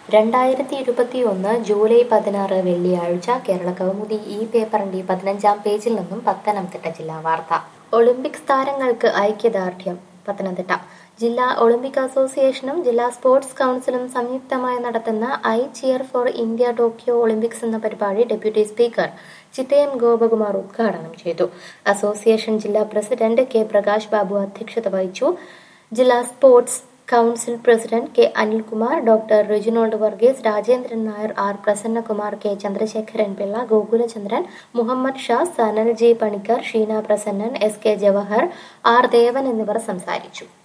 രണ്ടായിരത്തി ഇരുപത്തിയൊന്ന് ജൂലൈ പതിനാറ് വെള്ളിയാഴ്ച കേരള കൗമുദി ഈ പേപ്പറിന്റെ പതിനഞ്ചാം പേജിൽ നിന്നും പത്തനംതിട്ട ജില്ലാ വാർത്ത ഒളിമ്പിക്സ് താരങ്ങൾക്ക് ഐക്യദാർഢ്യം പത്തനംതിട്ട ജില്ലാ ഒളിമ്പിക് അസോസിയേഷനും ജില്ലാ സ്പോർട്സ് കൗൺസിലും സംയുക്തമായി നടത്തുന്ന I cheer for India Tokyo Olympics എന്ന പരിപാടി ഡെപ്യൂട്ടി സ്പീക്കർ ചിറ്റയം ഗോപകുമാർ ഉദ്ഘാടനം ചെയ്തു അസോസിയേഷൻ ജില്ലാ പ്രസിഡന്റ് കെ പ്രകാശ് ബാബു അധ്യക്ഷത വഹിച്ചു ജില്ലാ sports council president K Anilkumar doctor Reginald Varghese Rajendran Nair R Prasannakumar K Chandrasekharan Pillai Gokulachandran Muhammad Shah Sanal G Panicker Sheena Prasannan S K Jawahar R Devan എന്നിവർ സംസാരിച്ചു